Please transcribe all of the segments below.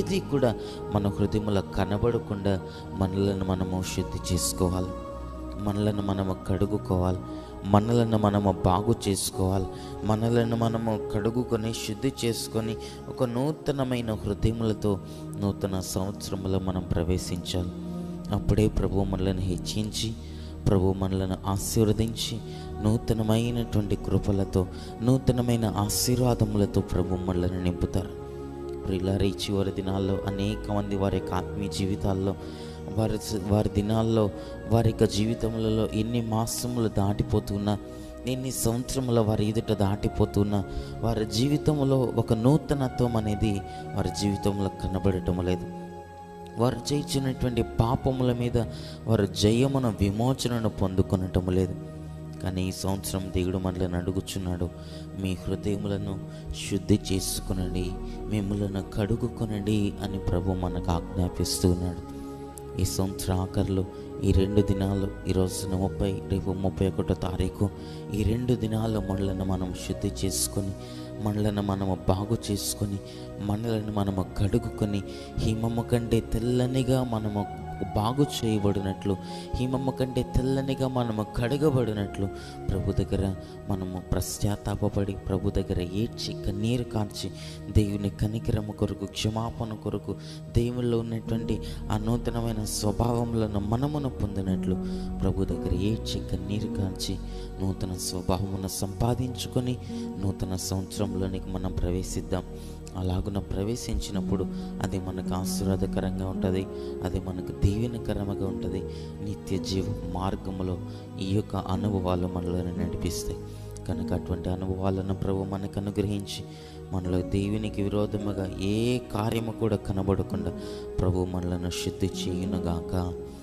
ఏది కూడా మన హృదయంలో కనబడకుండా మనలను మనము శుద్ధి చేసుకోవాలి మనలను మనము కడుగుకోవాలి మనలను మనము బాగు చేసుకోవాలి మనలను మనము కడుగుకొని శుద్ధి చేసుకొని ఒక నూతనమైన హృదయములతో నూతన సంవత్సరంలో మనం ప్రవేశించాలి అప్పుడే ప్రభు మనలను హెచ్చించి ప్రభు మనలను ఆశీర్వదించి నూతనమైనటువంటి కృపలతో నూతనమైన ఆశీర్వాదములతో ప్రభు మనలను నింపుతారు ప్రిలారి చివరి దినాల్లో అనేక మంది వారి యొక్క ఆత్మీయ జీవితాల్లో వారి వారి దినాల్లో వారి యొక్క జీవితములలో ఎన్ని మాసములు దాటిపోతున్నా ఎన్ని సంవత్సరముల వారి ఎదుట దాటిపోతున్నా వారి జీవితంలో ఒక నూతనత్వం అనేది వారి జీవితంలో కనబడటం లేదు వారు చేయించినటువంటి పాపముల మీద వారు జయమును విమోచనను పొందుకొనటం లేదు కానీ ఈ సంవత్సరం దేవుడు మనల్ని అడుగుచున్నాడు మీ హృదయములను శుద్ధి చేసుకునండి మిమ్మలను కడుగుకొనండి అని ప్రభు మనకు ఆజ్ఞాపిస్తున్నాడు ఈ సంవత్సరం ఆఖరిలో ఈ రెండు దినాలు ఈ రోజున ముప్పై రేపు ముప్పై ఒకటో తారీఖు ఈ రెండు దినాల్లో మనలను మనం శుద్ధి చేసుకొని మనలను మనము బాగు చేసుకొని మనలను మనము కడుగుకొని హిమము కంటే తెల్లనిగా మనము బాగు చేయబడినట్లు హిమము కంటే తెల్లనిగా మనము కడగబడినట్లు ప్రభు దగ్గర మనము పశ్చాత్తాపడి ప్రభు దగ్గర ఏడ్చి కన్నీరు కార్చి దేవుని కనికరము కొరకు క్షమాపణ కొరకు దేవుల్లో ఉన్నటువంటి ఆ నూతనమైన స్వభావములను మనమును పొందినట్లు ప్రభు దగ్గర ఏడ్చి కన్నీరు కార్చి నూతన స్వభావమును సంపాదించుకొని నూతన సంవత్సరంలోనికి మనం ప్రవేశిద్దాం అలాగున ప్రవేశించినప్పుడు అది మనకు ఆశీర్వాదకరంగా ఉంటుంది అది మనకు దీవెనకరంగా ఉంటుంది నిత్య జీవ మార్గములో ఈ యొక్క అనుభవాలు మనలను నడిపిస్తాయి కనుక అటువంటి అనుభవాలను ప్రభు మనకు అనుగ్రహించి మనలో దేవునికి విరోధముగా ఏ కార్యము కూడా కనబడకుండా ప్రభు మనలను శుద్ధి చేయునుగాక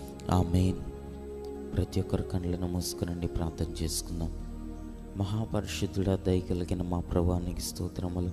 ఆమెన్ ప్రతి ఒక్కరి కళ్ళను మూసుకునండి ప్రార్థన చేసుకుందాం మహాపరిశుద్ధుడ దయ కలిగిన మా ప్రభానికి స్తోత్రములు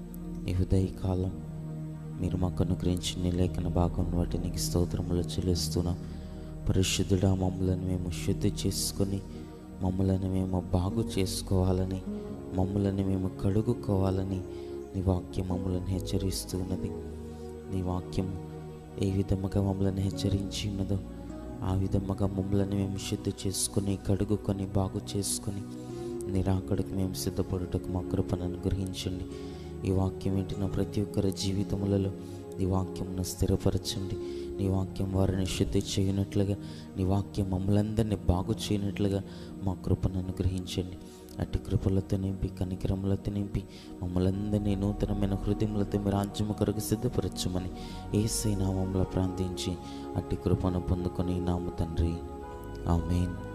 ఈ ఉదయ కాలం మీరు మాకు అనుగ్రహించిన లేఖన భాగం వాటి నీకు స్తోత్రములు చెల్లిస్తున్నాం పరిశుద్ధుడా మమ్మలను మేము శుద్ధి చేసుకొని మమ్మలను మేము బాగు చేసుకోవాలని మమ్మలను మేము కడుగుకోవాలని నీ వాక్యం మమ్మల్ని హెచ్చరిస్తూ ఉన్నది నీ వాక్యం ఏ విధముగా మమ్మల్ని హెచ్చరించి ఉన్నదో ఆ విధముగా మమ్మల్ని మేము శుద్ధి చేసుకొని కడుగుకొని బాగు చేసుకొని నిరాకడకు మేము సిద్ధపడుటకు మా కృపను అనుగ్రహించండి ఈ వాక్యం వింటున్న ప్రతి ఒక్కరి జీవితములలో నీ వాక్యంను స్థిరపరచండి నీ వాక్యం వారిని శుద్ధి చేయనట్లుగా నీ వాక్యం మమ్మల్ందరినీ బాగు చేయనట్లుగా మా కృపను అనుగ్రహించండి అట్టి కృపలతో నింపి కనికరములతో నింపి మమ్మల్ందరినీ నూతనమైన హృదయములతో మీ రాజ్యము కొరకు సిద్ధపరచమని ఏసై నామంలో ప్రార్థించి అట్టి కృపను పొందుకొని నాము తండ్రి ఆమెన్